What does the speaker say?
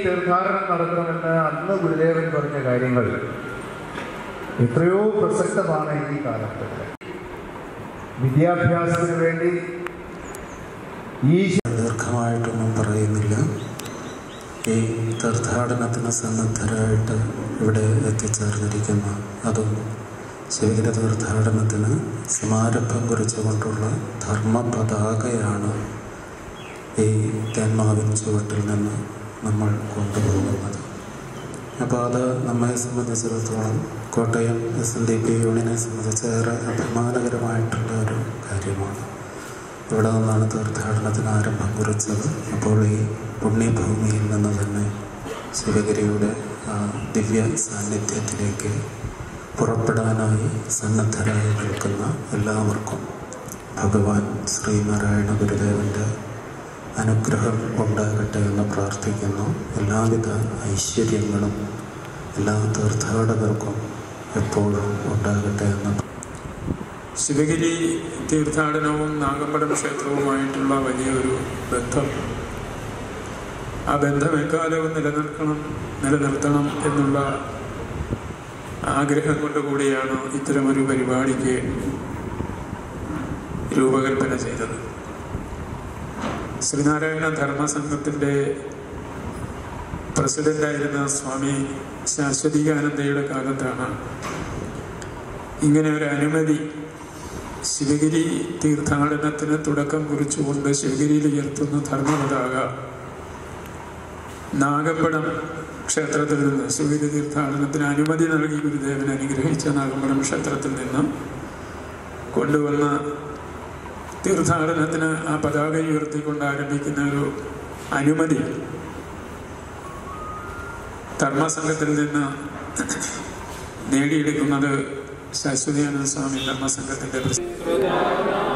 തീർത്ഥാടനം നടത്തണമെന്ന് അന്ന് ഗുരുദേവൻ പറഞ്ഞ കാര്യങ്ങൾ എത്രയോ പ്രസക്തമാണ് ഈ കാലത്ത് വിദ്യാഭ്യാസത്തിന് വേണ്ടി ഈ ദീർഘമായിട്ടൊന്നും പറയുന്നില്ല ഈ തീർത്ഥാടനത്തിന് സന്നദ്ധരായിട്ട് ഇവിടെ എത്തിച്ചേർന്നിരിക്കുന്ന അതും ശിവഗിരി തീർത്ഥാടനത്തിന് സമാരംഭം കുറിച്ചുകൊണ്ടുള്ള ധർമ്മ പതാകയാണ് ഈ തേന്മാവിൻ ചുവട്ടിൽ നിന്ന് നമ്മൾ കൊണ്ടുപോകുന്നത് അപ്പോൾ അത് നമ്മെ സംബന്ധിച്ചിടത്തോളം Kottayam S N D P യൂണിയനെ സംബന്ധിച്ച് ഏറെ അഭിമാനകരമായിട്ടുള്ള ഒരു കാര്യമാണ് ഇവിടെ നിന്നാണ് തീർത്ഥാടനത്തിന് ആരംഭം കുറിച്ചത് അപ്പോൾ ഈ പുണ്യഭൂമിയിൽ നിന്ന് തന്നെ ശിവഗിരിയുടെ ആ ദിവ്യ സാന്നിധ്യത്തിലേക്ക് പുറപ്പെടാനായി സന്നദ്ധരായി നിൽക്കുന്ന എല്ലാവർക്കും ഭഗവാൻ ശ്രീനാരായണ ഗുരുദേവൻ്റെ അനുഗ്രഹം ഉണ്ടാകട്ടെ എന്ന് പ്രാർത്ഥിക്കുന്നു എല്ലാവിധ ഐശ്വര്യങ്ങളും എല്ലാ തീർത്ഥാടകർക്കും എപ്പോഴും ഉണ്ടാകട്ടെ എന്ന് ശിവഗിരി തീർത്ഥാടനവും നാഗമ്പടം ക്ഷേത്രവുമായിട്ടുള്ള വലിയൊരു ബന്ധം ആ ബന്ധം എക്കാലവും നിലനിൽക്കണം നിലനിർത്തണം എന്നുള്ള ആഗ്രഹം കൊണ്ട് കൂടിയാണ് ഇത്തരമൊരു പരിപാടിക്ക് രൂപകൽപ്പന ചെയ്തത് ശ്രീനാരായണ ധർമ്മസംഘത്തിൻ്റെ പ്രസിഡന്റായിരുന്ന സ്വാമി ശാശ്വതികാനന്ദയുടെ കാലത്താണ് ഇങ്ങനെ ഒരു അനുമതി ശിവഗിരി തീർത്ഥാടനത്തിന് തുടക്കം കുറിച്ചുകൊണ്ട് ശിവഗിരിയിൽ ഉയർത്തുന്ന ധർമ്മപതാക നാഗമ്പടം ക്ഷേത്രത്തിൽ നിന്ന് ശിവഗിരി തീർത്ഥാടനത്തിന് അനുമതി നൽകി ഗുരുദേവൻ അനുഗ്രഹിച്ച നാഗമ്പടം ക്ഷേത്രത്തിൽ നിന്ന് കൊണ്ടുവന്ന തീർത്ഥാടനത്തിന് ആ പതാക ഉയർത്തിക്കൊണ്ട് ആരംഭിക്കുന്ന ഒരു അനുമതി ധർമ്മസംഘത്തിൽ നിന്ന് നേടിയെടുക്കുന്നത് ശാശ്വതിയാനന്ദ സ്വാമി ധർമ്മസംഘത്തിന്റെ പ്രസിഡന്റ്